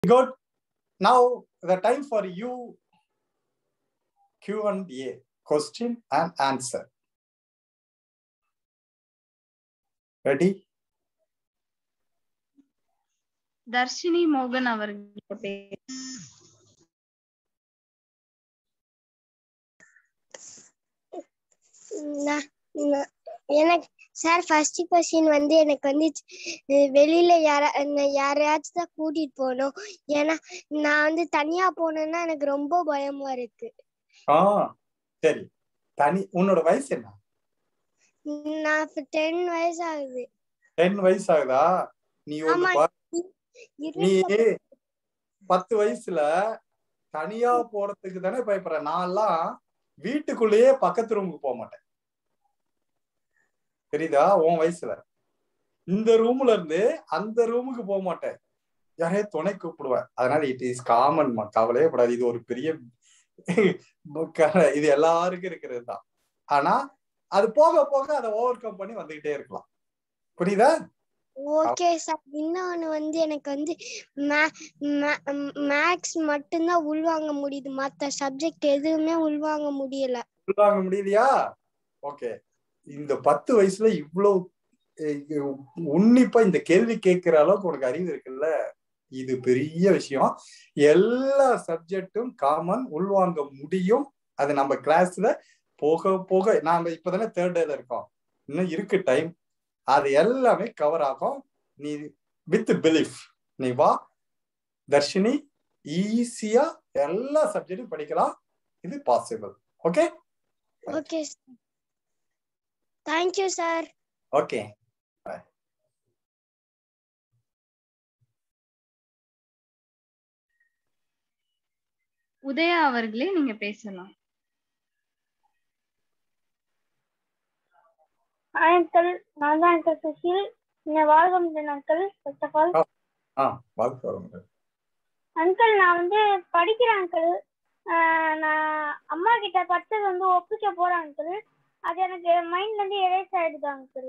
Good. Now the time for you Q and A, question and answer. Ready? Dharshini மோகன் அவர்கள் பேர் நான் நான் எனக்கு சார் ஃபர்ஸ்ட் கொஸ்டின் வந்து எனக்கு வந்து அஹ் வெளியில யாரா நான் யாரையாச்சும் தான் கூட்டிட்டு போகணும் ஏன்னா நான் வந்து தனியா போனேன்னா எனக்கு ரொம்ப பயமா இருக்கு ஆ சரி தனி உன்னோட வயசு என்ன நான் இப்ப டென் வயசு ஆகுது டென் வயசு ஆகுதா நீ ஒண்ணு ஆமா. பாரு, நீ இருபத்தி- பத்து வயசுல தனியா போறதுக்கு தானே பயப்படுற நான்லாம் வீட்டுக்குள்ளேயே பக்கத்து ரூமுக்கு போக மாட்டேன் தெரியுதா உன் வயசுல இந்த ரூம்ல இருந்து அந்த ரூமுக்கு போக மாட்டேன் யாரையே துணை கூப்பிடுவேன் அதனால இட் இஸ் காமன் கவலையே படாது இது ஒரு பெரிய இது எல்லாருக்கும் இருக்கிறது தான் ஆனா அது போக போக அதை ஓவர் கம் பண்ணி வந்துகிட்டே இருக்கலாம் புரியுதா ஓகே சார் இன்னொன்னு வந்து எனக்கு வந்து மேக்ஸ் மட்டும்தான் உள்வாங்க முடியுது மத்த சப்ஜெக்ட் எதுவுமே உள்வாங்க முடியல வாங்க முடியலையா ஓகே இந்த பத்து வயசுல இவ்வளவு அஹ், உன்னிப்பா இந்த கேள்வி கேட்கிற அளவுக்கு உனக்கு அறிவு இருக்குல்ல இது பெரிய விஷயம் எல்லா சப்ஜெக்டும் காமன் உள்வாங்க முடியும் அது நம்ம கிளாஸ்ல போக போக நாம இப்பதானே தேர்ட் டேல இருக்கோம் இன்னும் இருக்கு டைம் அது எல்லாமே கவர் ஆகும் நீ வித் பிலீஃப் நீ வா தர்ஷினி ஈஸியா எல்லா சப்ஜெக்டும் படிக்கலாம் இது possible okay okay sir thank you sir okay Udaya அவர்களே நீங்க பேசலாம் ஹாய் அங்கிள் நான் தான் அங்கிள் சுஷில் இந்த வாழ்கம் அங்கிள் ஃபர்ஸ்ட் ஆஃப் ஆல் ஆ வாழ்க்கை வரும் அங்கிள் நான் வந்து படிக்கிறேன் அங்கிள் நான் அம்மா கிட்ட படிச்சது வந்து ஒப்பிக்க போறேன் அங்கிள் அது எனக்கு மைண்ட்ல இருந்து எரேஸ் ஆயிடுது அங்கிள்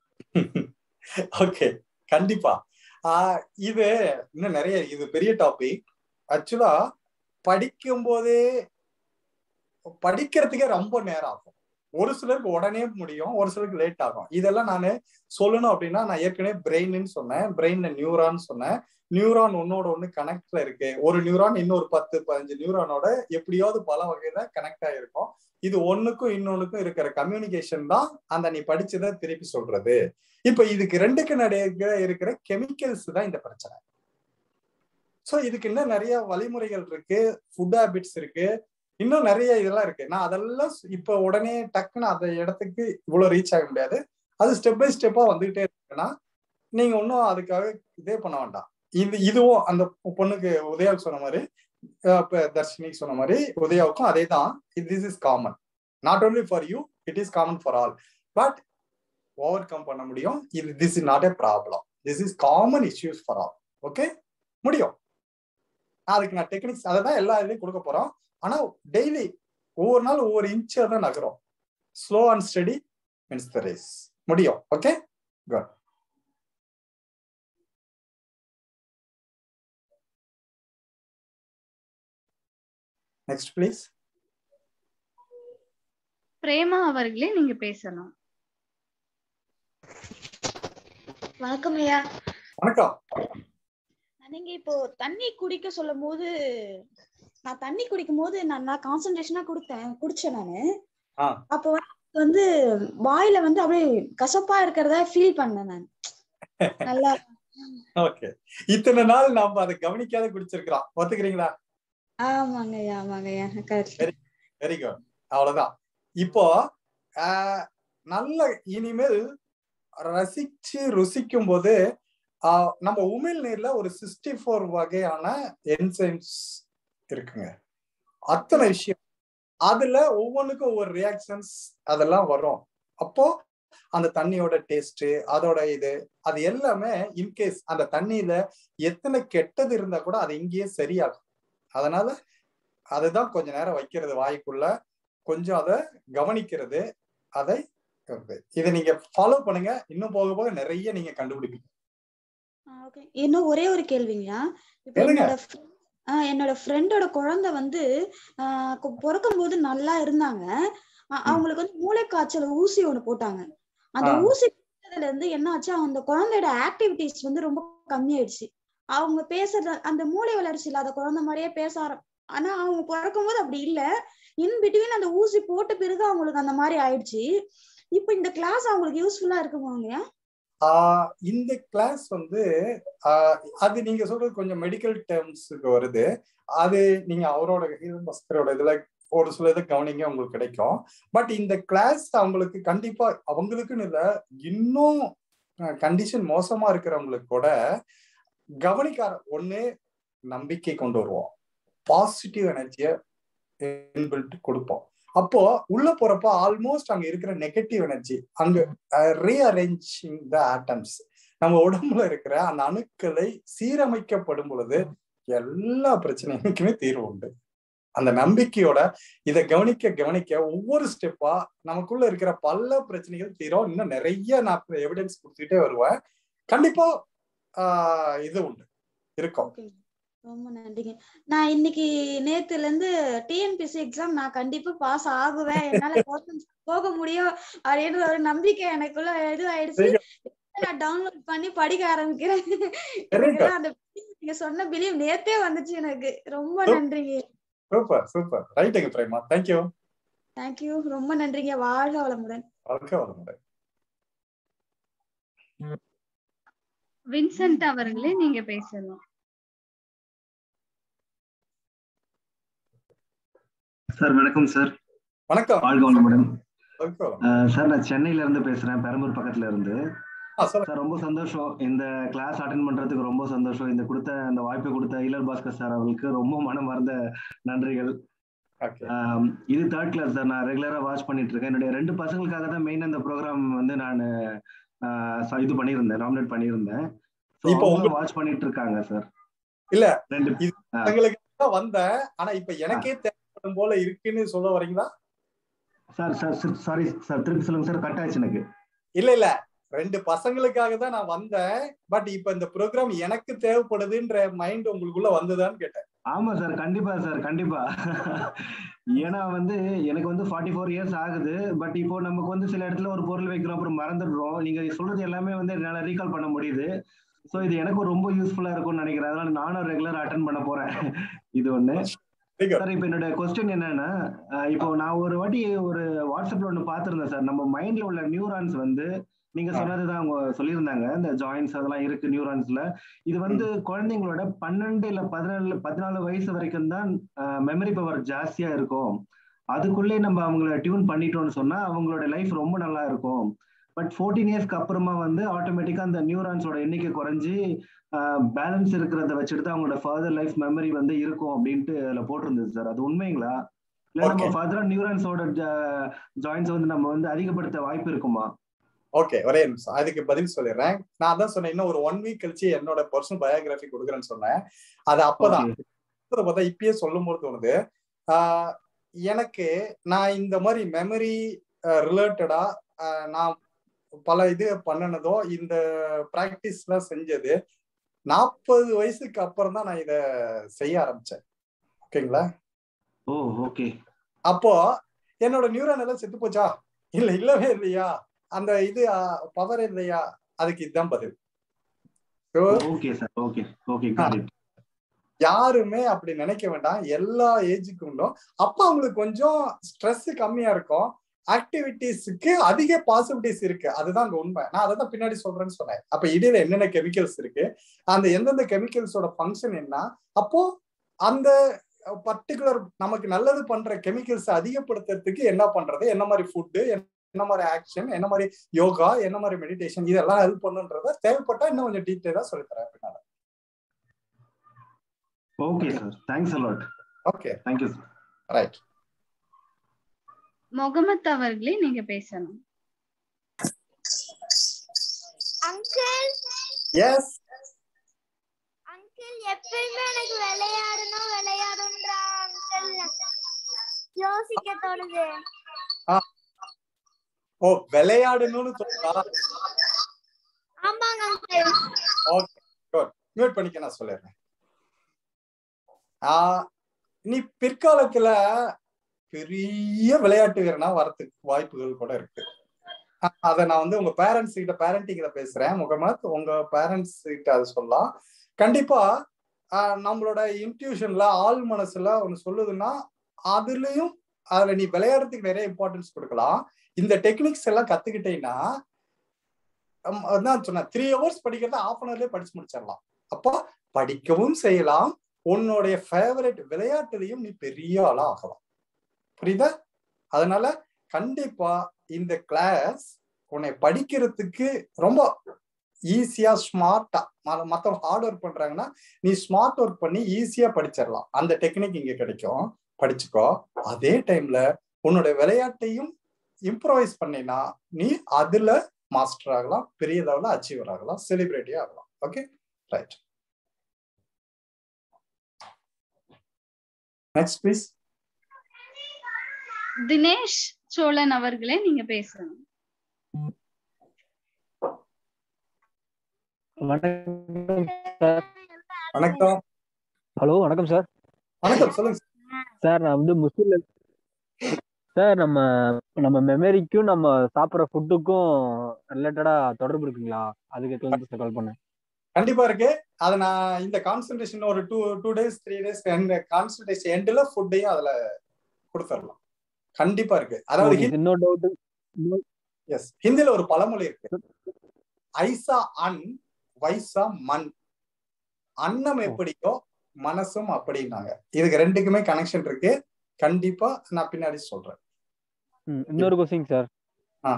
ஓகே கண்டிப்பா ஆஹ் இது இன்னும் நிறைய இது பெரிய டாபிக் ஆக்சுவலா படிக்கும் போதே படிக்கிறதுக்கே ரொம்ப நேரம் ஆகும் ஒரு சிலருக்கு உடனே முடியும் ஒரு சிலருக்கு லேட் ஆகும் இதெல்லாம் நான் சொல்லணும் அப்படின்னா நான் ஏற்கனவே பிரெயின்னு சொன்னேன் பிரெயின்ல நியூரான் சொன்னேன் நியூரான் ஒன்னோட ஒண்ணு கனெக்ட்ல இருக்கு ஒரு நியூரான் இன்னொரு பத்து பதினஞ்சு நியூரானோட எப்படியாவது பல வகையில கனெக்ட் ஆயிருக்கும் இது ஒண்ணுக்கும் இன்னொன்னுக்கும் இருக்கிற கம்யூனிகேஷன் தான் அந்த நீ படிச்சதை திருப்பி சொல்றது இப்ப இதுக்கு ரெண்டுக்கு நடுவே இருக்கிற கெமிக்கல்ஸ் தான் இந்த பிரச்சனை சோ இதுக்கு இன்னும் நிறைய வழிமுறைகள் இருக்கு ஃபுட் ஹேபிட்ஸ் இருக்கு இன்னும் நிறைய இதெல்லாம் இருக்கு நான் அதெல்லாம் இப்ப உடனே டக்குன்னு அந்த இடத்துக்கு இவ்வளவு ரீச் ஆக முடியாது அது ஸ்டெப் பை ஸ்டெப்பா வந்துகிட்டே இருக்குன்னா நீங்க ஒன்றும் அதுக்காக இதே பண்ண வேண்டாம் இது இதுவும் அந்த பொண்ணுக்கு உதயாவுக்கு சொன்ன மாதிரி அஹ் இப்ப தர்ஷினிக்கு சொன்ன மாதிரி உதயாவுக்கும் அதே தான் this is common not only for you it is common for all but overcome பண்ண முடியும் இது this is not a problem this is common issues for all okay முடியும் அதுக்கு நான் டெக்னிக்ஸ் அதை தான் எல்லா இதுலையும் கொடுக்க போறோம் ஆனா டெய்லி ஒவ்வொரு நாள் ஒவ்வொரு இன்ச்சா தான் நகரும் slow and steady means the race முடியும் okay good next please Prema அவர்களே நீங்க பேசலாம் வணக்கம் ஐயா வணக்கம் நீங்க இப்போ தண்ணி குடிக்க சொல்லும் போது நான் தண்ணி குடிக்கும் போது நான் நான் கான்சென்ட்ரேஷனா கொடுத்தேன் குடிச்சேன் நானு ஆ. அப்போ வந்து வாயில வந்து அப்படியே கசப்பா இருக்கிறத ஃபீல் பண்ணேன் நான் நல்லா ஓகே இத்தனை நாள் நாம அதை கவனிக்காத குடிச்சிருக்கிறோம் ஒத்துக்கிறீங்களா ஆமாங்க ஐயா ஆமாங்க ஐயா correct. வெரி குட் அவ்வளவுதான் இப்போ ஆஹ், நல்ல இனிமேல் ரசிச்சு ருசிக்கும் போது ஆஹ், நம்ம உமிழ் நீர்ல ஒரு சிக்ஸ்டி ஃபோர் வகையான என்சைம்ஸ் இருக்குங்க அத்தனை விஷயம் அதுல ஒவ்வொன்றுக்கும் ஒவ்வொரு ரியாக்ஷன்ஸ் அதெல்லாம் வரும் அப்போ அந்த தண்ணியோட டேஸ்ட் அதோட இது அது எல்லாமே இன்கேஸ் அந்த தண்ணியில எத்தனை கெட்டது இருந்தா கூட அது இங்கேயே சரியாகும் அதனால அதுதான் கொஞ்ச நேரம் வைக்கிறது வாய்க்குள்ள கொஞ்சம் அதை கவனிக்கிறது அதை இதை நீங்க ஃபாலோ பண்ணுங்க இன்னும் போக போக நிறைய நீங்க கண்டுபிடிப்பீங்க ஓகே இன்னும் ஒரே ஒரு கேள்விங்கய்யா இப்போ கேளுங்க. என்னோட fr- ஆ, என்னோட ஃப்ரெண்டோட குழந்தை வந்து பிறக்கும் போது நல்லா இருந்தாங்க அ- அவங்களுக்கு வந்து மூளைக்காய்ச்சல் ஊசி ஒண்ணு போட்டாங்க அந்த ஆ. ஊசி போட்டதுல இருந்து என்ன ஆச்சு அந்த குழந்தையோட ஆக்டிவிட்டிஸ் வந்து ரொம்ப கம்மியாயிடுச்சு அவங்க பேசுறது அந்த மூளை வளர்ச்சி இல்லாத குழந்தை மாதிரியே பேச ஆரம் ஆனா அவங்க பிறக்கும் போது அப்படி இல்ல இன் பிட்வீன் அந்த ஊசி போட்ட பிறகு அவங்களுக்கு அந்த மாதிரி ஆயிடுச்சு இப்போ இந்த கிளாஸ் அவங்களுக்கு யூஸ்ஃபுல்லா இருக்குமாங்க ஆஹ் இந்த கிளாஸ் வந்து ஆஹ் அது நீங்க சொல்றது கொஞ்சம் மெடிக்கல் டேர்ம்ஸுக்கு வருது அது நீங்க அவரோட இது பஸ்கரோட இதுல ஒரு சில இது கவனிங்க உங்களுக்கு கிடைக்கும் பட் இந்த கிளாஸ் அவங்களுக்கு கண்டிப்பா அவங்களுக்குன்னு இல்ல இன்னும் கண்டிஷன் மோசமா இருக்கிறவங்களுக்கு கூட கவனிக்கார ஒண்ணு நம்பிக்கை கொண்டு வருவோம் பாசிட்டிவ் எனர்ஜியை இன்பில்ட் கொடுப்போம் அப்போ உள்ள போறப்ப ஆல்மோஸ்ட் அங்க இருக்கிற நெகட்டிவ் எனர்ஜி அங்க ரீஅரேஞ்சிங் த ஆட்டம்ஸ் நம்ம உடம்புல இருக்கிற அந்த அணுக்களை சீரமைக்கப்படும் பொழுது எல்லா பிரச்சனைகளுக்குமே தீர்வு உண்டு அந்த நம்பிக்கையோட இதை கவனிக்க கவனிக்க ஒவ்வொரு ஸ்டெப்பா நமக்குள்ள இருக்கிற பல பிரச்சனைகள் தீரும் இன்னும் நிறைய நான் எவிடன்ஸ் கொடுத்துக்கிட்டே வருவேன் கண்டிப்பா ஆஹ் இது உண்டு இருக்கும் ஓகேங்க ரொம்ப நன்றிங்க நான் இன்னைக்கு நேத்துல இருந்து டிஎன்பிசி எக்ஸாம் நான் கண்டிப்பா பாஸ் ஆகுவேன் என்னால government போக முடியும் அப்படின்ற ஒரு நம்பிக்கை எனக்குள்ள இது ஆயிடுச்சு நான் டவுன்லோட் பண்ணி படிக்க ஆரம்பிக்கிறேன் எனக்கு அந்த belief நீங்க சொன்ன பிலீவ் நேத்தே வந்துச்சு எனக்கு ரொம்ப நன்றிங்க சூப்பர் சூப்பர் ரைட்டுங்க பிரேமா தேங்க்யூ தேங்க்யூ ரொம்ப நன்றிங்க வாழ்க வளமுடன் வாழ்க்கை வளமுடன் வின்சென்ட் அவர்களே நீங்க பேசலாம் சார் வணக்கம் சார் வணக்கம் வாழ்க வளமுடன் வாழ்க்கை வளமுடன். அஹ் சார் நான் சென்னையில இருந்து பேசுறேன் பெரம்பூர் பக்கத்துல இருந்து ஆ, சொல்லுங்க சார் ரொம்ப சந்தோஷம் இந்த கிளாஸ் அட்டன் பண்றதுக்கு ரொம்ப சந்தோஷம் இந்த கொடுத்த அந்த வாய்ப்பை கொடுத்த இளர் பாஸ்கர் சார் அவர்களுக்கு ரொம்ப மனமார்ந்த நன்றிகள் ஓகே ஆம், இது தேர்ட் கிளாஸ் சார் நான் ரெகுலரா வாட்ச் பண்ணிட்டு இருக்கேன் என்னுடைய ரெண்டு பசங்களுக்காக தான் மெயின் அந்த ப்ரோக்ராம் வந்து நான் இது பண்ணியிருந்தேன் நாமினேட் பண்ணியிருந்தேன் இப்போ இப்போ உங்க- வாட்ச் பண்ணிட்டு இருக்காங்க சார் இல்ல, ரெண்டு உங்களுக்கு தான் வந்தேன் ஆனா இப்ப எனக்கே தேவைப்படும் போல இருக்குன்னு சொல்ல வரீங்களா சார் சார் சாரி சார் திருப்பி சொல்லுங்க சார் கட் ஆயிடுச்சு எனக்கு இல்ல இல்ல ரெண்டு பசங்களுக்காக தான் நான் வந்தேன் பட் இப்ப இந்த ப்ரோக்ராம் எனக்கு தேவைப்படுதுன்ற மைண்ட் உங்களுக்குள்ள வந்துதான்னு கேட்டேன் ஆமா சார் கண்டிப்பா சார் கண்டிப்பா ஏன்னா வந்து எனக்கு வந்து ஃபார்ட்டி ஃபோர் இயர்ஸ் ஆகுது பட் இப்போ நமக்கு வந்து சில இடத்துல ஒரு பொருள் வைக்கிறோம் அப்புறம் மறந்துடுறோம் நீங்க சொல்றது எல்லாமே வந்து என்னால ரீகால் பண்ண முடியுது ஸோ இது எனக்கும் ரொம்ப யூஸ்ஃபுல்லா இருக்கும்னு நினைக்கிறேன் அதனால நானும் ரெகுலர் அட்டன் பண்ண போறேன் இது ஒண்ணு Very good. சார் இப்போ என்னோட கொஸ்டின் என்னன்னா அஹ் இப்போ நான் ஒரு வாட்டி ஒரு வாட்ஸ்அப்ல ஒன்று பார்த்துருந்தேன் சார் நம்ம மைண்ட்ல உள்ள நியூரான்ஸ் வந்து நீங்க ஆ. சொன்னதுதான் அவங்க சொல்லியிருந்தாங்க இந்த ஜாயின்ஸ் அதெல்லாம் இருக்கு நியூரான்ஸ்ல இது வந்து குழந்தைங்களோட பன்னெண்டு இல்ல பதினாலு பதினாலு வயசு வரைக்கும் தான் மெமரி பவர் ஜாஸ்தியா இருக்கும் அதுக்குள்ளே நம்ம அவங்கள டியூன் பண்ணிட்டோம்னு சொன்னா அவங்களோட லைஃப் ரொம்ப நல்லா இருக்கும் பட் ஃபோர்டீன் இயர்ஸ்க்கு அப்புறமா வந்து ஆட்டோமேட்டிக்கா அந்த நியூரான்ஸோட எண்ணிக்கை குறைஞ்சி பேலன்ஸ் இருக்கிறத வச்சுட்டு தான் அவங்களோட ஃபர்தர் லைஃப் மெமரி வந்து இருக்கும் அப்படின்ட்டு அதுல போட்டிருந்தது சார் அது உண்மைங்களா இல்ல நம்ம Okay. ஃபர்தரா நியூரான்ஸோட ஜாயின்ஸ் வந்து நம்ம வந்து அதிகப்படுத்த வாய்ப்பு இருக்குமா ஓகே ஒரே நிமிஷம் அதுக்கு பதில் சொல்லிடுறேன் நான் தான் சொன்னேன் இன்னும் ஒரு ஒன் வீக் கழிச்சு என்னோட பர்சனல் பயோகிராஃபி கொடுக்குறேன்னு சொன்னேன் அது அப்பதான் Okay. சொல்றத பார்த்தா இப்பயே சொல்லும் போது தோணுது ஆஹ் எனக்கு நான் இந்த மாதிரி மெமரி ரிலேட்டடா நான் பல இது பண்ணினதோ இந்த ப்ராக்டிஸ்லாம் செஞ்சது நாற்பது வயசுக்கு அப்புறம் தான் நான் இத செய்ய ஆரம்பிச்சேன் ஓகேங்களா ஓ ஓகே அப்போ என்னோட நியூரான் எல்லாம் செத்து போச்சா இல்ல இல்லவே இல்லையா அந்த இது பவர் இல்லையா அதுக்கு இதுதான் பதில் So, okay sir okay okay got it யாருமே அப்படி நினைக்க வேண்டாம் எல்லா ஏஜுக்கும் அப்ப அவங்களுக்கு கொஞ்சம் ஸ்ட்ரெஸ் கம்மியா இருக்கும் ஆக்டிவிட்டிஸ்க்கு அதிக பாசிபிலிட்டிஸ் இருக்கு அதுதான் அங்க உண்மை நான் அதை தான் பின்னாடி சொல்றேன்னு சொன்னேன் அப்ப இடையில என்னென்ன கெமிக்கல்ஸ் இருக்கு அந்த எந்தெந்த கெமிக்கல்ஸோட ஃபங்க்ஷன் என்ன அப்போ அந்த பர்டிகுலர் நமக்கு நல்லது பண்ற கெமிக்கல்ஸ் அதிகப்படுத்துறதுக்கு என்ன பண்றது என்ன மாதிரி ஃபுட்டு என்ன மாதிரி ஆக்ஷன் என்ன மாதிரி யோகா என்ன மாதிரி மெடிடேஷன் இதெல்லாம் ஹெல்ப் பண்ணுன்றத தேவைப்பட்டா இன்னும் கொஞ்சம் டீட்டெயிலா சொல்லித்தரேன் பின்னால okay sir thanks a lot okay thank you sir right Mohammed அவர்களே நீங்க பேசணும் அங்கிள் எஸ் அங்கிள் எப்பயுமே எனக்கு விளையாடணும் விளையாடுன்றா அங்கிள் யோசிக்க தோணுது ஓ விளையாடணும்னு சொல்றா ஆமாங்க அங்கிள் ஓகே மியூட் பண்ணிக்க நான் சொல்லிடுறேன் ஆஹ் நீ பிற்காலத்துல பெரிய விளையாட்டு வீரனா வரதுக்கு வாய்ப்புகள் கூட இருக்கு அ- அத நான் வந்து உங்க பேரண்ட்ஸ் கிட்ட பேரண்டிங்ல பேசுறேன் முகமத் உங்க பேரண்ட்ஸ் கிட்ட அதை சொல்லலாம் கண்டிப்பா ஆஹ் நம்மளோட இன்ட்யூஷன்ல ஆள் மனசுல ஒண்ணு சொல்லுதுன்னா அதுலயும் அதுல நீ விளையாடுறதுக்கு நிறைய இம்பார்ட்டன்ஸ் கொடுக்கலாம் இந்த டெக்னிக்ஸ் எல்லாம் கத்துக்கிட்டீங்கன்னா அம், அதான் சொன்னேன் த்ரீ ஹவர்ஸ் படிக்கிறத ஆஃப் அன் ஹவர்லயே படிச்சு முடிச்சிடலாம் அப்போ படிக்கவும் செய்யலாம் உன்னுடைய ஃபேவரட் விளையாட்டுலையும் நீ பெரிய ஆளா ஆகலாம் புரியுதா அதனால கண்டிப்பா இந்த கிளாஸ் உன்னை படிக்கிறதுக்கு ரொம்ப ஈஸியா ஸ்மார்ட்டா மத்தவங்க ஹார்ட் ஒர்க் பண்றாங்கன்னா நீ ஸ்மார்ட் ஒர்க் பண்ணி ஈஸியா படிச்சிடலாம் அந்த டெக்னிக் இங்க கிடைக்கும் படிச்சுக்கோ அதே டைம்ல உன்னோட விளையாட்டையும் இம்ப்ரவைஸ் பண்ணினா நீ அதுல மாஸ்டர் ஆகலாம் பெரிய லெவலில் அச்சீவர் ஆகலாம் செலிபிரிட்டி ஆகலாம் okay right next please Dinesh Cholan அவர்களே நீங்க பேசணும் வணக்கம் சார் வணக்கம் ஹலோ வணக்கம் சார் வணக்கம் சொல்லுங்க சார் நான் வந்து முஸ்லிம்ல சார் நம்ம நம்ம மெமரிக்கும் நம்ம சாப்பிட்ற ஃபுட்டுக்கும் ரிலேட்டடா தொடர்பு இருக்குங்களா அதுக்கு கேட்கலாம் கால் பண்ணேன் கண்டிப்பா இருக்கு அதை நான் இந்த கான்சன்ட்ரேஷன் ஒரு two two days three days concentration எண்ட்ல ஃபுட்டையும் அதுல கொடுத்துடலாம் கண்டிப்பா இருக்கு அதாவது Okay, இன்னொரு டவுட் எஸ் ஹிந்தில ஒரு பழமொழி இருக்கு ஐசா அன் வைசா மண் அன்னம் எப்படியோ மனசும் அப்படின்னாங்க இதுக்கு ரெண்டுக்குமே கனெக்ஷன் இருக்கு கண்டிப்பா நான் பின்னாடி சொல்றேன் இன்னொரு கொஸ்டின் சார் ஆ.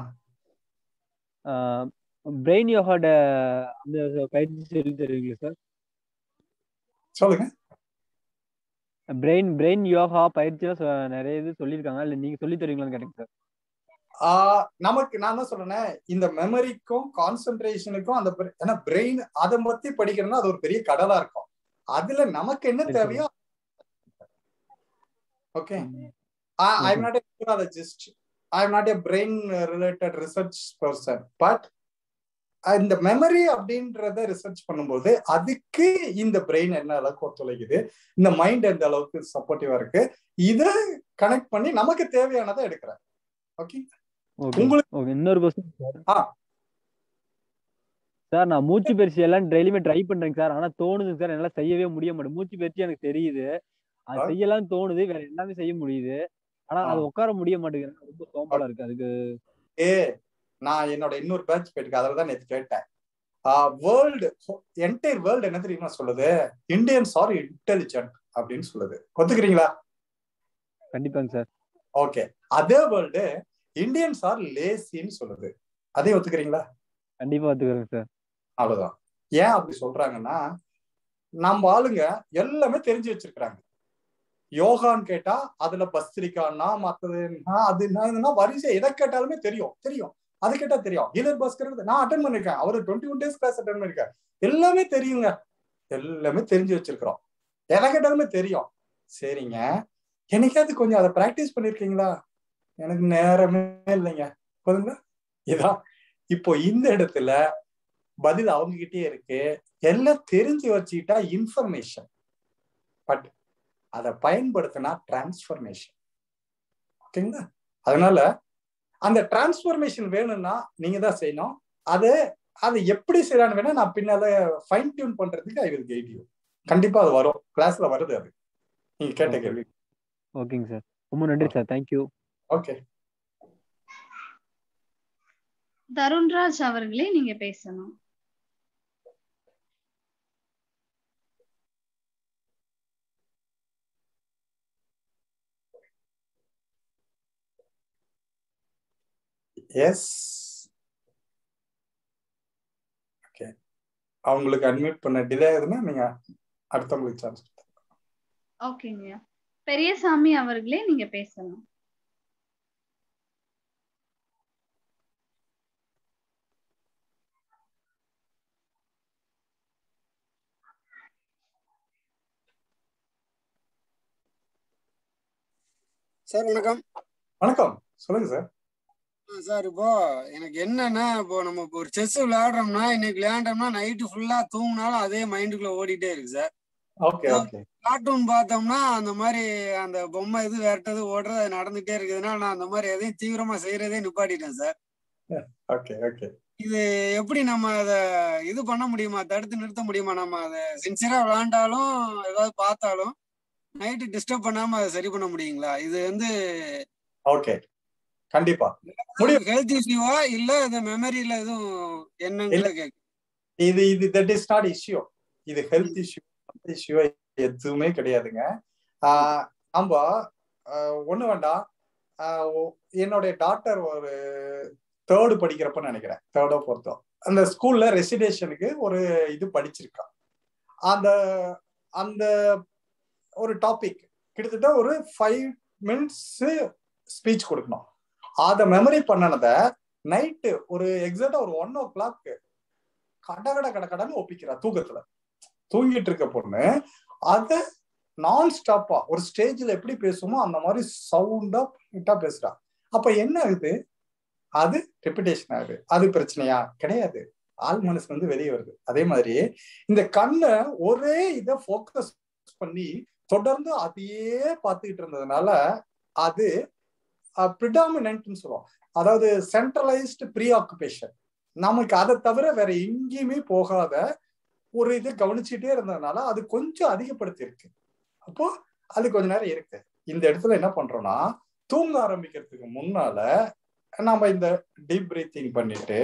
பிரெயின் யோகாட அந்த பயிற்சி சொல்லி தருவீங்களா சார் சொல்லுங்க பிரெயின் பிரெயின் யோகா பயிற்சியெல்லாம் சொ- நிறைய இது சொல்லியிருக்காங்க இல்ல நீங்க சொல்லி தருவீங்களான்னு கேட்டேங்க சார் ஆஹ் நமக்கு நான் தான் சொல்றேனே இந்த மெமரிக்கும் கான்சென்ட்ரேஷனுக்கும் அந்த br- ஏன்னா பிரெயின் அதை பத்தி படிக்கணும்னா அது ஒரு பெரிய கடலா இருக்கும் அதுல நமக்கு என்ன சரி, சரி. தேவையோ okay Okay. I am not a neurologist I am not a brain related research person but இந்த மெமரி அப்படின்றத ரிசர்ச் பண்ணும்போது அதுக்கு இந்த பிரெயின் என்ன அளவுக்கு ஒத்துழைக்குது இந்த மைண்ட் எந்த அளவுக்கு சப்போர்ட்டிவா இருக்கு இத கனெக்ட் பண்ணி நமக்கு தேவையானதை எடுக்கிறேன் ஓகே ஓகே உங்களுக்கு ஓகே இன்னொரு கொஸ்டின் சார் ஆ. சார் நான் மூச்சு பயிற்சி எல்லாம் டெய்லியுமே ட்ரை பண்றேங்க சார் ஆனா தோணுது சார் என்னால செய்யவே முடிய மாட்டேன் மூச்சு பயிற்சி எனக்கு தெரியுது அது ஆ. செய்யலாம் தோணுது வேற எல்லாமே செய்ய முடியுது ஆனா ஆ. அது உட்கார முடிய மாட்டேங்குது ரொம்ப சோம்பலா இருக்கு அதுக்கு ஏ நான் என்னோட இன்னொரு பேட்ச் போயிருக்கு அதில் தான் நேற்று கேட்டேன் வேர்ல்டு என்டையர் வேர்ல்டு என்ன தெரியுமா சொல்லுது இந்தியன்ஸ் ஆர் இன்டெலிஜென்ட் அப்படின்னு சொல்லுது ஒத்துக்கிறீங்களா கண்டிப்பாங்க சார் ஓகே அதே வேர்ல்டு இந்தியன்ஸ் ஆர் லேசின்னு சொல்லுது அதே ஒத்துக்கிறீங்களா கண்டிப்பா ஒத்துக்கிறேங்க சார் அவ்வளவுதான் ஏன் அப்படி சொல்றாங்கன்னா நம்ம ஆளுங்க எல்லாமே தெரிஞ்சு வச்சிருக்கிறாங்க யோகான்னு கேட்டா அதுல பஸ்திரிக்கான்னா மத்ததுன்னா அதுன்னா வரிசை எதை கேட்டாலுமே தெரியும் தெரியும் அது கேட்டா தெரியும் ஹீலர் பாஸ்கர் நான் அட்டன் பண்ணிருக்கேன் அவரு twenty one days class attend பண்ணிருக்கேன் எல்லாமே தெரியுங்க எல்லாமே தெரிஞ்சு வச்சிருக்கிறோம் எதை கேட்டாலுமே தெரியும் சரிங்க என்னைக்காவது கொஞ்சம் அதை பிராக்டிஸ் பண்ணிருக்கீங்களா எனக்கு நேரமே இல்லைங்க போதுங்களா இதான் இப்போ இந்த இடத்துல பதில் அவங்க கிட்டே இருக்கு எல்லாம் தெரிஞ்சு வச்சுக்கிட்டா இன்ஃபர்மேஷன் பட் அதை பயன்படுத்தினா டிரான்ஸ்ஃபர்மேஷன் ஓகேங்களா அதனால அந்த டிரான்ஸ்ஃபர்மேஷன் வேணும்னா நீங்க தான் செய்யணும் அது அதை எப்படி செய்யலான்னு வேணா நான் பின்னால ஃபைன் டியூன் பண்றதுக்கு ஐ வில் கைட் யூ கண்டிப்பா அது வரும் கிளாஸ்ல வருது அது நீங்க கேட்ட Okay. கேள்வி ஓகேங்க சார் ரொம்ப நன்றி சார் தேங்க்யூ ஓகே தருண்ராஜ் அவர்களே நீங்க பேசணும் எஸ் ஓகே அவங்களுக்கு அட்மிட் பண்ண டிலே ஆகுதுன்னா நீங்க அடுத்தவங்களுக்கு சான்ஸ் ஓகேங்க பெரியசாமி அவர்களே நீங்க பேசணும் சார் வணக்கம் வணக்கம் சொல்லுங்க சார் சார் இப்போ எனக்கு என்னன்னா இப்போ நம்ம இப்போ ஒரு செஸ் விளையாடுறோம்னா இன்னைக்கு விளையாண்டோம்னா நைட்டு ஃபுல்லா தூங்கினாலும் அதே மைண்டுக்குள்ள ஓடிட்டே இருக்கு சார் ஓகே ஓகே கார்ட்டூன் பார்த்தோம்னா அந்த மாதிரி அந்த பொம்மை இது விரட்டது ஓடுறது அது நடந்துட்டே இருக்குதுன்னா நான் அந்த மாதிரி எதையும் தீவிரமா செய்யறதே நிப்பாட்டிட்டேன் சார் ஓகே ஓகே இது எப்படி நம்ம அதை இது பண்ண முடியுமா தடுத்து நிறுத்த முடியுமா நம்ம அதை சின்சியரா விளையாண்டாலும் ஏதாவது பார்த்தாலும் நைட்டு டிஸ்டர்ப் பண்ணாம அதை சரி பண்ண முடியுங்களா இது வந்து ஓகே கண்டிப்பா முடியும் ஹெல்த் இஷ்யூவா இல்ல இந்த மெமரியில எதுவும் என்னன்னு கேட்க இது இது தட் இஸ் நாட் இஷ்யூ இது ஹெல்த் இஷ்யூ இஷ்யூ எதுவுமே கிடையாதுங்க ஆஹ் நம்ம ஆஹ் ஒண்ணு வேண்டாம் ஆஹ் ஒ- என்னுடைய டாக்டர் ஒரு தேர்டு படிக்கிறப்ப நினைக்கிறேன் தேர்டோ ஃபோர்த்தோ அந்த ஸ்கூல்ல ரெசிடேஷனுக்கு ஒரு இது படிச்சிருக்கா அந்த அந்த ஒரு டாபிக் கிட்டத்தட்ட ஒரு ஃபைவ் மினிட்ஸ் ஸ்பீச் கொடுக்கணும் அதை மெமரி பண்ணனத நைட்டு ஒரு எக்ஸாக்டா ஒரு ஒன் ஓ கிளாக் கட கட கட கடன்னு ஒப்பிக்கிறா தூக்கத்துல தூங்கிட்டு இருக்க பொண்ணு அத நான் ஸ்டாப்பா ஒரு ஸ்டேஜ்ல எப்படி பேசுமோ அந்த மாதிரி சவுண்டா நீட்டா பேசுறா அப்ப என்ன ஆகுது அது ரெப்பிடேஷன் ஆகுது அது பிரச்சனையா கிடையாது ஆள் மனசு வந்து வெளியே வருது அதே மாதிரி இந்த கண்ணை ஒரே இதை ஃபோக்கஸ் பண்ணி தொடர்ந்து அதையே பார்த்துக்கிட்டு இருந்ததுனால அது ப்ரிடாமினன்ட்னு சொல்லுவோம் அதாவது சென்ட்ரலைஸ்டு ப்ரீ ஆக்குபேஷன் நமக்கு அதை தவிர வேற எங்கேயுமே போகாத ஒரு இது கவனிச்சுட்டே இருந்ததுனால அது கொஞ்சம் அதிகப்படுத்தி இருக்கு அப்போ அது கொஞ்ச நேரம் இருக்கு இந்த இடத்துல என்ன பண்றோம்னா தூங்க ஆரம்பிக்கிறதுக்கு முன்னால நம்ம இந்த டீப் பிரீத்திங் பண்ணிட்டு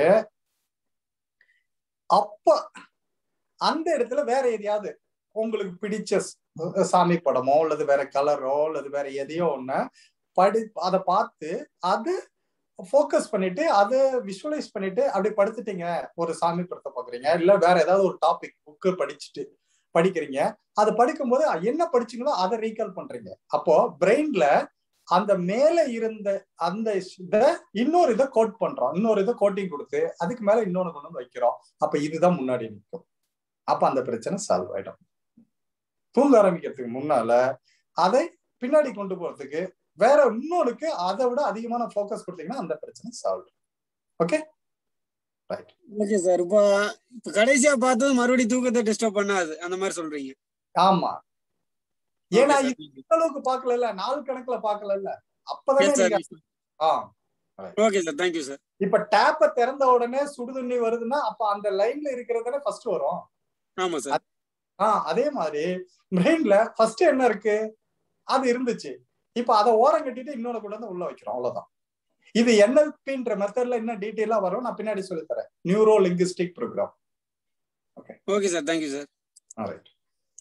அப்ப அந்த இடத்துல வேற எதையாவது உங்களுக்கு பிடிச்ச ஸ்- சாமி படமோ அல்லது வேற கலரோ அல்லது வேற எதையோ ஒண்ணு படி அதை பார்த்து அது ஃபோக்கஸ் பண்ணிட்டு அதை விஷுவலைஸ் பண்ணிட்டு அப்படி படுத்துட்டீங்க ஒரு சாமி படத்தை பாக்குறீங்க இல்ல வேற ஏதாவது ஒரு டாபிக் புக்கு படிச்சுட்டு படிக்கிறீங்க அதை படிக்கும்போது என்ன படிச்சீங்களோ அதை ரீகால் பண்றீங்க அப்போ பிரெயின்ல அந்த மேல இருந்த அந்த இதை இன்னொரு இதை கோட் பண்றோம் இன்னொரு இதை கோட்டிங் கொடுத்து அதுக்கு மேல இன்னொன்னு கொண்டு வந்து வைக்கிறோம் அப்ப இதுதான் முன்னாடி நிற்கும் அப்ப அந்த பிரச்சனை சால்வ் ஆயிடும் தூங்க ஆரம்பிக்கிறதுக்கு முன்னால அதை பின்னாடி கொண்டு போறதுக்கு வேற இன்னொருக்கு அதை விட அதிகமான ஃபோக்கஸ் கொடுத்தீங்கன்னா அந்த பிரச்சனை solve okay right okay sir இப்போ இப்போ கடைசியா பார்த்தது மறுபடியும் தூக்கத்தை டிஸ்டர்ப் பண்ணாது அந்த மாதிரி சொல்றீங்க ஆமா ஏன்னா இது இந்த அளவுக்கு பாக்கல நாள் கணக்குல பாக்கல அப்பதானே நீங்க ஆ ஓகே சார் தேங்க்யூ சார் இப்ப டேப்ப திறந்த உடனே சுடு தண்ணி வருதுன்னா அப்ப அந்த லைன்ல இருக்கிறது ஃபர்ஸ்ட் வரும் ஆமா சார் ஆஹ் அதே மாதிரி பிரெயின்ல ஃபர்ஸ்ட் என்ன இருக்கு அது இருந்துச்சு இப்ப அதை ஓரம் கட்டிட்டு இன்னொன்னு கூட வந்து உள்ள வைக்கிறோம் அவ்வளவுதான் இது என்எல்பின்ற மெத்தட்ல இன்னும் டீட்டெயிலா வரும் நான் பின்னாடி சொல்லி தரேன் neuro linguistic program okay okay sir thank you sir right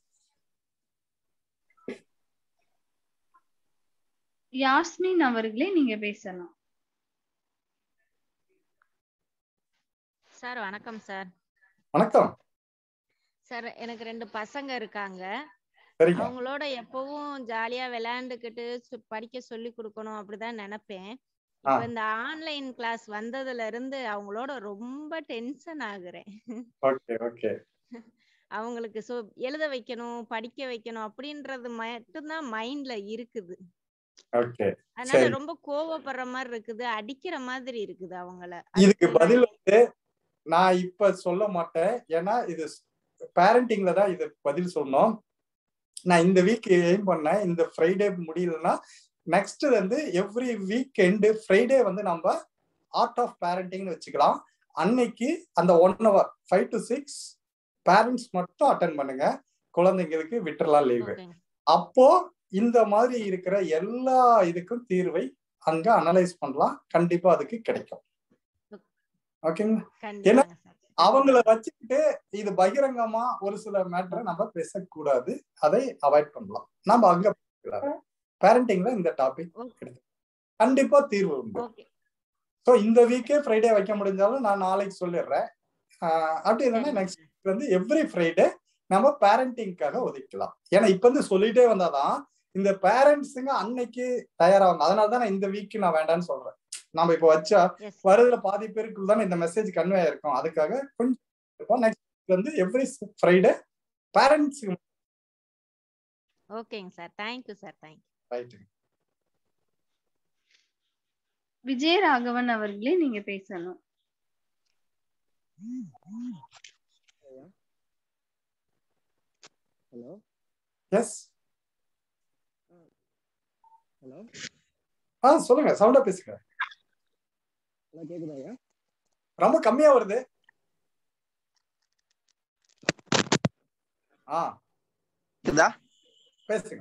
Yasmin அவர்களே நீங்க பேசலாம் சார் வணக்கம் சார் வணக்கம் சார் எனக்கு ரெண்டு பசங்க இருக்காங்க சரிங்க அவங்களோட எப்பவும் ஜாலியா விளையாண்டுக்கிட்டு சு- படிக்க சொல்லி கொடுக்கணும் அப்படிதான் நினைப்பேன் ஆ. இப்ப இந்த ஆன்லைன் கிளாஸ் வந்ததுல இருந்து அவங்களோட ரொம்ப டென்ஷன் ஆகுறேன் ஓகே ஓகே அவங்களுக்கு சொ எழுத வைக்கணும் படிக்க வைக்கணும் அப்படின்றது மட்டும்தான் மைண்ட்ல இருக்குது ஓகே அதனால சரி ரொம்ப கோவப்படுற மாதிரி இருக்குது அடிக்கிற மாதிரி இருக்குது அவங்கள இதுக்கு அதுக்கு நான் பதில் வந்து நான் இப்ப சொல்ல மாட்டேன் ஏன்னா இது பேரண்டிங்ல தான் இது பதில் சொன்னோம் நான் இந்த வீக் எய்ம் பண்ணேன் இந்த ஃப்ரைடே முடியலன்னா நெக்ஸ்ட் வந்து எவ்ரி வீக் எண்டு ஃப்ரைடே வந்து நம்ம ஆர்ட் ஆஃப் பேரண்டிங்னு வச்சுக்கலாம் அன்னைக்கு அந்த one hour five to six parents மட்டும் அட்டன் பண்ணுங்க குழந்தைங்களுக்கு விட்டுறலாம் லீவு ஓகேங்க அப்போ இந்த மாதிரி இருக்கிற எல்லா இதுக்கும் தீர்வை அங்க அனலைஸ் பண்ணலாம் கண்டிப்பா அதுக்கு கிடைக்கும் ஓகேங்களா ஏன்னா கண்டிப்பாங்க சார் அவங்கள வச்சுக்கிட்டு இது பகிரங்கமா ஒரு சில மேட்டரை நம்ம பேசக்கூடாது அதை அவாய்ட் பண்ணலாம் நம்ம அங்க பேரண்டிங்ல இந்த டாபிக் ஓகே எடுத்து கண்டிப்பா தீர்வு உண்டு ஓகே ஸோ இந்த வீக்கே ஃப்ரைடே வைக்க முடிஞ்சாலும் நான் நாளைக்கு சொல்லிடுறேன் ஆஹ் அப்படி இல்லைன்னா சரிங்க நெக்ஸ்ட் வீக் வந்து எவ்ரி ஃப்ரைடே நம்ம பேரண்டிங்காக ஒதுக்கலாம் ஏன்னா இப்ப இருந்து சொல்லிட்டே வந்தாதான் இந்த பேரண்ட்ஸுங்க அன்னைக்கு தயாராகும் அதனால தான் நான் இந்த வீக் நான் வேண்டாம்னு சொல்றேன் நம்ம இப்போ வச்சா எஸ் வருதுல பாதி பேருக்கு தானே இந்த மெசேஜ் கன்வே ஆயிருக்கும் அதுக்காக கொஞ்சம் நெக்ஸ்ட் வந்து எவ்ரி ஃப்ரைடே பேரண்ட்ஸுக்கு ஓகேங்க sir thank you sir thank you right Vijayaraghavan அவர்களே நீங்க பேசணும் ஹலோ எஸ் ஹலோ ஆ சொல்லுங்க சவுண்டா பேசுங்க ஹலோ கேக்குதா ஐயா ரொம்ப கம்மியா வருது ஆ இருக்குதா பேசுங்க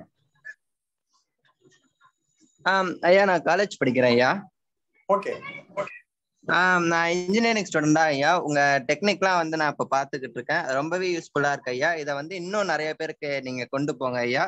ஆம், ஐயா நான் காலேஜ் படிக்கிறேன் ஐயா ஓகே ஆம், நான் இன்ஜினியரிங் ஸ்டூடெண்டா ஐயா உங்க டெக்னிக்லாம் வந்து நான் இப்ப பாத்துக்கிட்டு இருக்கேன் ரொம்பவே யூஸ்ஃபுல்லா இருக்கு ஐயா இதை வந்து இன்னும் நிறைய பேருக்கு நீங்க கொண்டு போங்க ஐயா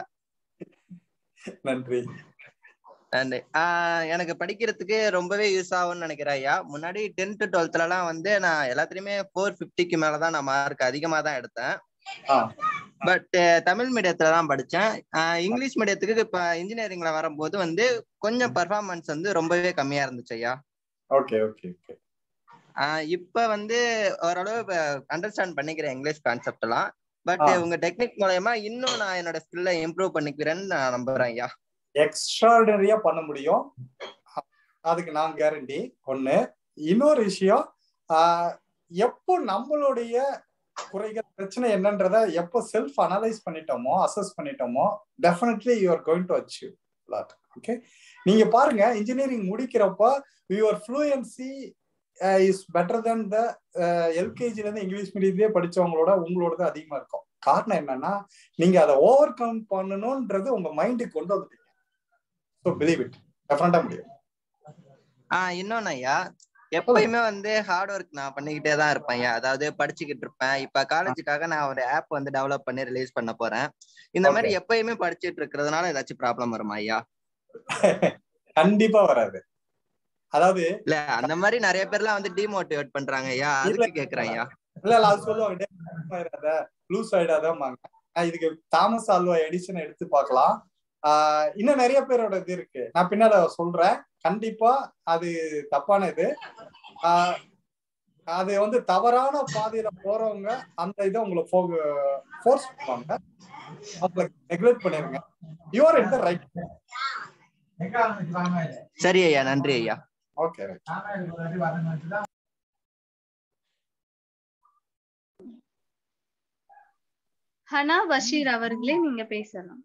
நன்றி நன்றி ஆஹ் எனக்கு படிக்கிறதுக்கு ரொம்பவே யூஸ் ஆகும்னு நினைக்கிறேன் ஐயா முன்னாடி டென்த் டுவெல்த்லலாம் வந்து நான் எல்லாத்துலயுமே ஃபோர் ஃபிஃப்டிக்கு மேலதான் நான் மார்க் அதிகமா தான் எடுத்தேன் ஆ பட் தமிழ் மீடியத்துல தான் படித்தேன் இங்கிலீஷ் மீடியத்துக்கு இப்போ இன்ஜினியரிங்ல வரும்போது வந்து கொஞ்சம் பர்ஃபார்மன்ஸ் வந்து ரொம்பவே கம்மியா இருந்துச்சு ஐயா ஓகே ஓகே ஓகே ஆஹ் இப்ப வந்து ஓரளவு அண்டர்ஸ்டாண்ட் பண்ணிக்கிறேன் இங்கிலீஷ் கான்செப்ட் எல்லாம் பட் ஆ. உங்க டெக்னிக் மூலயமா இன்னும் நான் என்னோட ஸ்கில்ல இம்ப்ரூவ் பண்ணிக்கிறேன்னு நான் நம்புறேன் ஐயா எக்ஸ்ட்ராடனரியா பண்ண முடியும் அதுக்கு நான் கேரண்டி ஒண்ணு இன்னொரு விஷயம் ஆஹ் எப்போ நம்மளுடைய குறைகள் பிரச்சனை என்னன்றத எப்போ செல்ஃப் அனலைஸ் பண்ணிட்டோமோ அசஸ் பண்ணிட்டோமோ definitely you are going to achieve lot okay நீங்க பாருங்க இன்ஜினியரிங் முடிக்கிறப்ப your fluency is better then the எல்கேஜில இருந்து இங்கிலீஷ் மீடியத்திலேயே படிச்சவங்களோட உங்களோடது அதிகமா இருக்கும் காரணம் என்னன்னா நீங்க அதை ஓவர் கம் பண்ணணும்ன்றது உங்க மைண்டுக்கு கொண்டு வந்துட்டீங்க ஸோ பிலீவ் இட் டெஃபினட்டா முடியும் ஆஹ் இன்னொன்னு ஐயா எப்பயுமே வந்து ஹார்ட் ஒர்க் நான் பண்ணிக்கிட்டே தான் இருப்பேன் ஐயா அதாவது படிச்சுக்கிட்டு இருப்பேன் இப்ப காலேஜுக்காக நான் ஒரு ஆப் வந்து டெவலப் பண்ணி ரிலீஸ் பண்ண போறேன் இந்த மாதிரி எப்பயுமே படிச்சிட்டு இருக்கிறதுனால ஏதாச்சும் ப்ராப்ளம் வருமா ஐயா கண்டிப்பா வராது அதாவது இல்ல அந்த மாதிரி நிறைய பேர்லாம் வந்து டிமோட்டிவேட் பண்றாங்க ஐயா அதுக்கு கேக்குறேன் ஐயா இல்ல இல்ல அது சொல்லுவாங்க ஆயிடாத லூஸ் ஆயிடாதம்பாங்க நான் இதுக்கு தாமஸ் ஆல்வா எடிஷன் எடுத்து பார்க்கலாம் ஆஹ் இன்னும் நிறைய பேரோட இது இருக்கு நான் பின்னால சொல்றேன் கண்டிப்பா அது தப்பான இது ஆஹ் அது வந்து தவறான பாதையில போறவங்க அந்த இதை உங்களை ஃபோர்ஸ் பண்ணுவாங்க அவங்களை நெக்லெக்ட் பண்ணிருங்க யூஆர் இன் த ரைட் சரி ஐயா நன்றி ஐயா ஓகே ஹனா பஷீர் அவர்களே நீங்க பேசலாம்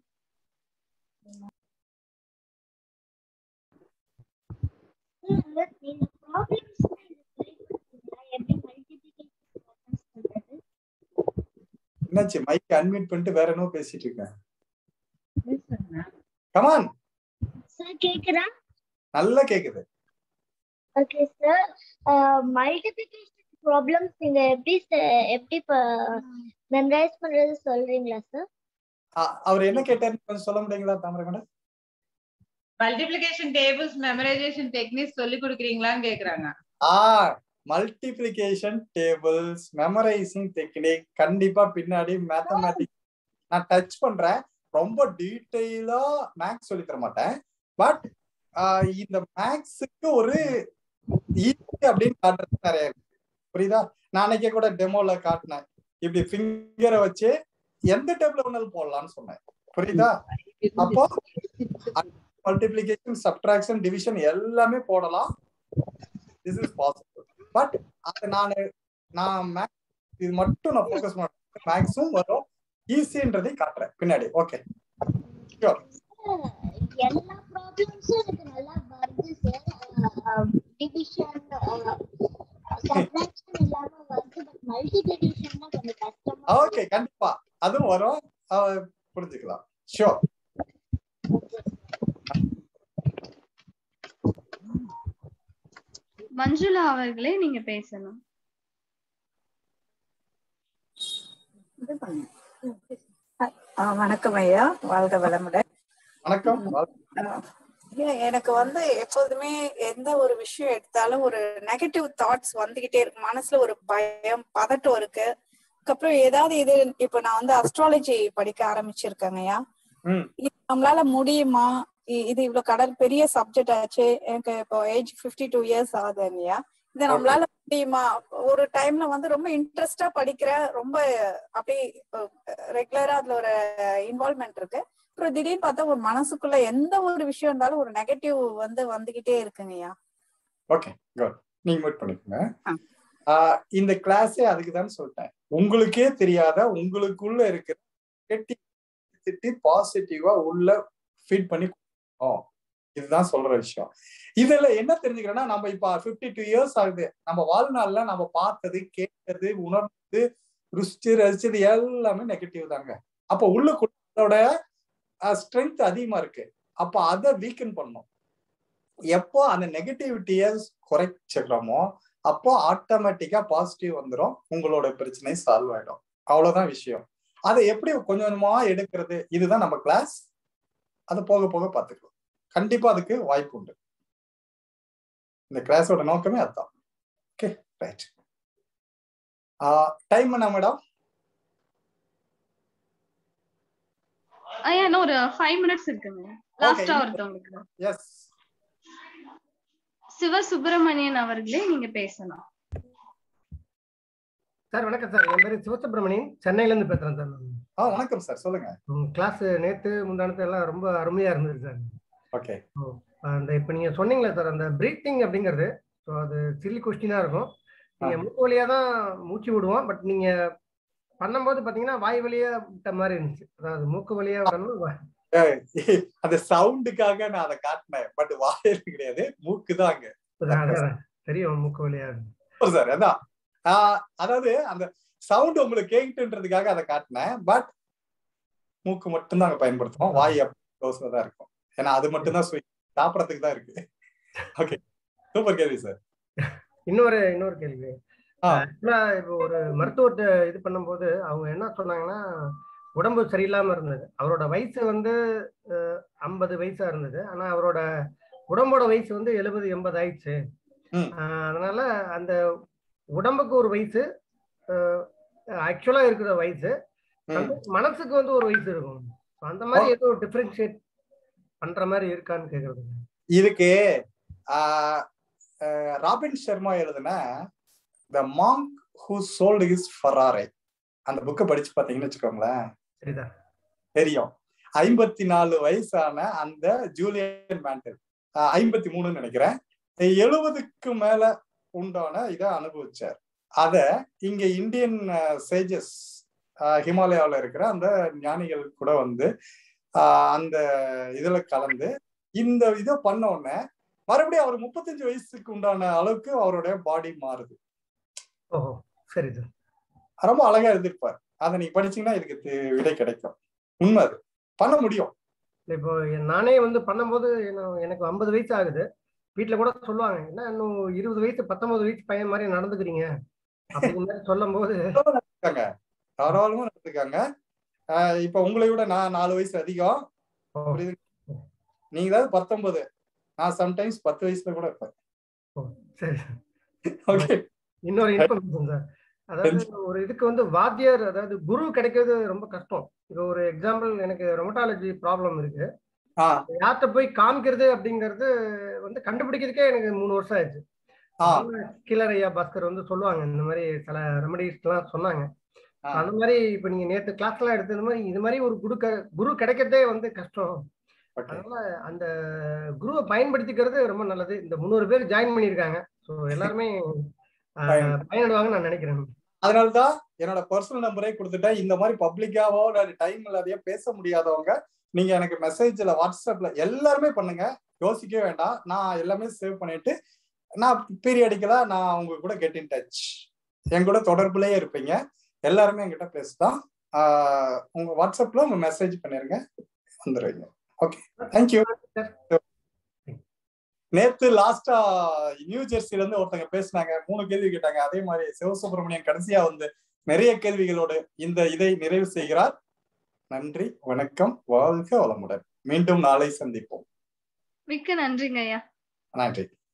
என்னாச்சு மைக் அன்மியூட் பண்ணிட்டு வேற என்ன பேசிட்டு இருக்கேன் கமான் சார் கேக்குதா நல்லா கேக்குது ஓகே சார் மல்டிபிகேஷன் ப்ராப்ளம்ஸ் நீங்க எப்படி sir- எப்படி மெமரைஸ் பண்றது சொல்றீங்களா சார் அ- அவர் என்ன கேட்டாருன்னு கொஞ்சம் சொல்ல முடியுங்களா Thamarai madam multiplication tables memorisation techniques சொல்லி கொடுக்குறீங்களான்னு கேக்குறாங்க ஆ மல்டிப்ளிகேஷன் டேபிள்ஸ் மெமரைசிங் டெக்னிக் கண்டிப்பா பின்னாடி மேத்தமேட்டிக்ஸ் நான் டச் பண்றேன் ரொம்ப டீட்டெயிலா மேக்ஸ் சொல்லி தர மாட்டேன் பட் இந்த மேக்ஸுக்கு ஒரு ஈஸி அப்படின்னு காட்டுறது நிறைய இருக்கு புரியுதா நான் அன்னைக்கே கூட டெமோல காட்டினேன் இப்படி ஃபிங்கரை வச்சு எந்த டேபிள் வேணாலும் போடலாம்னு சொன்னேன் புரியுதா அப்போ மல்டிப்ளிகேஷன் சப்ட்ராக்ஷன் டிவிஷன் எல்லாமே போடலாம் திஸ் இஸ் பாசிபிள் பட் அது நான் நான் மேக்ஸ் இது மட்டும் நான் ஃபோக்கஸ் பண்ணுறேன் மேக்ஸும் வரும் ஈஸின்றதை காட்டுறேன் பின்னாடி ஓகே ஷூர் எல்லா ப்ராப்ளம்ஸும் எனக்கு நல்லா வருது சார் டிவிஷன் சப்ட்ராக்ஷன் எல்லாமே வருது பட் மல்டிப்ளிகேஷன் தான் கொஞ்சம் கஷ்டமா ஓகே கண்டிப்பா அதுவும் வரும் அஹ் புரிஞ்சுக்கலாம் ஷூர் மஞ்சுளா அவர்களே நீங்க பேசணும் ஆ, வணக்கம் ஐயா வாழ்க வளமுடன் வணக்கம் ஐயா, எனக்கு வந்து எப்போதுமே எந்த ஒரு விஷயம் எடுத்தாலும் ஒரு நெகட்டிவ் தாட்ஸ் வந்துகிட்டே இருக்கு மனசுல ஒரு பயம் பதட்டம் இருக்கு அதுக்கப்புறம் ஏதாவது இது இப்ப நான் வந்து அஸ்ட்ராலஜி படிக்க ஆரம்பிச்சிருக்கேங்க ஐயா ம் இது நம்மளால முடியுமா இ- இது இவ்வளவு கடல் பெரிய சப்ஜெக்ட் ஆச்சு எனக்கு இப்போ ஏஜ் 52 டூ இயர்ஸ் ஆகுதுங்கய்யா இதை நம்மளால முடியுமா ஒரு டைம்ல வந்து ரொம்ப இன்ட்ரெஸ்டா படிக்கிறேன் ரொம்ப அப்படியே ரெகுலரா அதுல ஒரு இன்வால்மெண்ட் இருக்கு அப்புறம் திடீர்னு பார்த்தா ஒரு மனசுக்குள்ள எந்த ஒரு விஷயம் இருந்தாலும் ஒரு நெகட்டிவ் வந்து வந்துகிட்டே இருக்குங்கய்யா ஓகே குட் நீங்க மீட் பண்ணிக்கோங்க ஆஹ் இந்த கிளாஸே அதுக்கு தான் சொல்லிட்டேன் உங்களுக்கே தெரியாத உங்களுக்குள்ள இருக்கிற திட்டி பாசிட்டிவா உள்ள ஃபீட் பண்ணி கொடுக்கணும். இதுதான் சொல்ற விஷயம் இதுல என்ன தெரிஞ்சுக்கிறேன்னா நம்ம இப்ப 52 டூ இயர்ஸ் ஆகுது நம்ம வாழ்நாள்ல நம்ம பார்த்தது கேட்டது உணர்ந்தது ருசிச்சு ரசிச்சது எல்லாமே நெகட்டிவ் தாங்க அப்ப உள்ளுக்குள்ளோட ஸ்ட்ரென்த் அதிகமா இருக்கு அப்ப அதை வீக்கன் பண்ணும் எப்போ அந்த நெகட்டிவிட்டிய குறைச்சிடுறோமோ அப்போ ஆட்டோமேட்டிக்கா பாசிட்டிவ் வந்துடும் உங்களோட பிரச்சனை சால்வ் ஆயிடும் அவ்வளவுதான் விஷயம் அதை எப்படி கொஞ்சம் கொஞ்சமா எடுக்கிறது இதுதான் நம்ம கிளாஸ் அது போக போக பார்த்துக்கலாம் கண்டிப்பா அதுக்கு வாய்ப்பு உண்டு இந்த கிளாஸோட நோக்கமே அதுதான் ஓகே ரைட் டைம் என்ன மேடம் ஐயா இன்னும் ஒரு ஃபைவ் மினிட்ஸ் இருக்குங்க லாஸ்டா ஒருத்தவங்களுக்கு எஸ் சிவ சுப்பிரமணியன் அவர்களே நீங்க பேசலாம் சார் வணக்கம் சார் என் பேரு சிவசுப்ரமணியன் சென்னையில இருந்து பேசுறேன் சார் நான். ஆ வணக்கம் சார் சொல்லுங்க உங்க கிளாஸ் நேத்து முந்தானத்து எல்லாம் ரொம்ப அருமையா இருந்தது சார் ஓகே அந்த இப்ப நீங்க சொன்னீங்களே சார் அந்த பிரீத்திங் அப்படிங்கிறது ஸோ அது சில்லி கொஸ்டினா இருக்கும் நீங்க மூக்கு வழியா தான் மூச்சு விடுவோம் பட் நீங்க பண்ணும்போது பாத்தீங்கன்னா வாய் வழியா விட்ட மாதிரி இருந்துச்சு அதாவது மூக்கு வழியா வரணும் வா- ஏய், அந்த சவுண்டுக்காக நான் அதை காட்டினேன் பட் வாயில் கிடையாது மூக்கு தான் அங்க அதான், அதான், தெரியும் மூக்கு வழியா இருக்கு. சார் அதான் ஆஹ் அதாவது அந்த சவுண்ட் உங்களுக்கு கேட்டுன்றதுக்காக அதை காட்டினேன் பட் மூக்கு மட்டும்தான் அங்க பயன்படுத்துவோம் வாய் க்ளோஸ்ல தான் இருக்கும் ஏன்னா அது மட்டும்தான் சுவை சாப்பிடறதுக்கு தான் இருக்கு ஓகே சூப்பர் கேள்வி சார் இன்னொரு இன்னொரு கேள்வி ஆக்சுவலா இப்போ ஒரு மருத்துவத்தை இது பண்ணும்போது அவங்க என்ன சொன்னாங்கன்னா உடம்பு சரியில்லாம இருந்தது அவரோட வயசு வந்து ஐம்பது வயசா இருந்தது ஆனா அவரோட உடம்போட வயசு வந்து எழுபது எண்பது ஆயிடுச்சு ஆஹ் அதனால அந்த உடம்புக்கு ஒரு வயசு ஆக்சுவலா இருக்கிற வயசு அந்த மனசுக்கு வந்து ஒரு வயசு இருக்கும் So அந்த மாதிரி ஏதோ டிஃபரன்ஷியேட் பண்ற மாதிரி இருக்கான்னு கேக்குறது இதுக்கு ஆஹ் ஆஹ் ராபின் சர்மா எழுதுன the monk who sold his ஃபராரை அந்த புக்கை படிச்சு பார்த்தீங்கன்னு வச்சுக்கோங்களேன் சரிதான் தெரியும் ஐம்பத்தி நாலு வயசான அந்த ஜூலியன் மேண்டல் ஐம்பத்தி மூணுன்னு நினைக்கிறேன் எழுபதுக்கு மேல உண்டான இதை அனுபவிச்சார் அத இங்க இந்தியன் சேஜஸ் ஹிமாலயாவில் இருக்கிற அந்த ஞானிகள் கூட வந்து ஆஹ் அந்த இதுல கலந்து இந்த இதை பண்ண உடனே மறுபடியும் அவர் முப்பத்தஞ்சு வயசுக்கு உண்டான அளவுக்கு அவருடைய பாடி மாறுது ஓஹோ சரி சார் ரொம்ப அழகா எழுதிருப்பார் அதை நீங்க படிச்சீங்கன்னா இதுக்கு தி- விடை கிடைக்கும் உண்மை அது பண்ண முடியும் இப்போ நானே வந்து பண்ணும்போது என்ன- எனக்கு ஐம்பது வயசு ஆகுது வீட்டுல கூட சொல்லுவாங்க என்ன இன்னும் இருபது வயசு பத்தொன்பது வயசு பையன் மாதிரி நடந்துக்கிறீங்க அப்படிங்கிற மாதிரி சொல்லும் போது இருக்காங்க தாராளமா நடந்திருக்காங்க ஆஹ் இப்ப உங்களை விட நான் நாலு வயசு அதிகம் புரியுது நீங்க தான் பத்தொன்பது நான் சம்டைம்ஸ் பத்து வயசுல கூட இருப்பேன் சரி ஓகே இன்னொரு இன்ஃபர்மேஷன் சார் அதாவது ஒரு இதுக்கு வந்து வாத்தியர் அதாவது குரு கிடைக்கிறது ரொம்ப கஷ்டம் இப்போ ஒரு எக்ஸாம்பிள் எனக்கு ரொமட்டாலஜி ப்ராப்ளம் இருக்கு யார்கிட்ட போய் காமிக்கிறது அப்படிங்கிறது வந்து கண்டுபிடிக்கிறதுக்கே எனக்கு மூணு வருஷம் ஆயிடுச்சு கிளர் ஐயா பாஸ்கர் வந்து சொல்லுவாங்க இந்த மாதிரி சில ரெமடிஸ் எல்லாம் சொன்னாங்க அந்த மாதிரி இப்ப நீங்க நேத்து கிளாஸ் எல்லாம் எடுத்தது மாதிரி இது மாதிரி ஒரு குரு க- குரு கிடைக்கிறதே வந்து கஷ்டம் அதனால அந்த குருவை பயன்படுத்திக்கிறது ரொம்ப நல்லது இந்த முந்நூறு பேர் ஜாயின் பண்ணியிருக்காங்க ஸோ எல்லாருமே ஆஹ், பயனடைவாங்கன்னு நான் நினைக்கிறேன் அதனாலதான் என்னோட பர்சனல் நம்பரே கொடுத்துட்டேன் இந்த மாதிரி பப்ளிக்காவோ டைம் இல்லாதையோ பேச முடியாதவங்க நீங்க எனக்கு மெசேஜ்ல வாட்ஸ்அப்ல எல்லாருமே பண்ணுங்க யோசிக்கவே வேண்டாம் நான் எல்லாமே சேவ் பண்ணிட்டு நான் பீரியடிக்கலா நான் உங்க கூட கெட் இன் டச் என் கூட தொடர்புலயே இருப்பீங்க எல்லாருமே என்கிட்ட பேசலாம் ஆஹ் உங்க வாட்ஸ்அப்ல உங்க மெசேஜ் பண்ணிருங்க வந்துருவீங்க ஓகே தேங்க்யூ நேத்து லாஸ்டா நியூ ஜெர்சில இருந்து ஒருத்தங்க பேசினாங்க மூணு கேள்வி கேட்டாங்க அதே மாதிரி சிவசுப்பிரமணியன் கடைசியா வந்து நிறைய கேள்விகளோடு இந்த இதை நிறைவு செய்கிறார் நன்றி வணக்கம் வாழ்க வளமுடன் மீண்டும் நாளை சந்திப்போம் மிக்க நன்றிங்க ஐயா நன்றி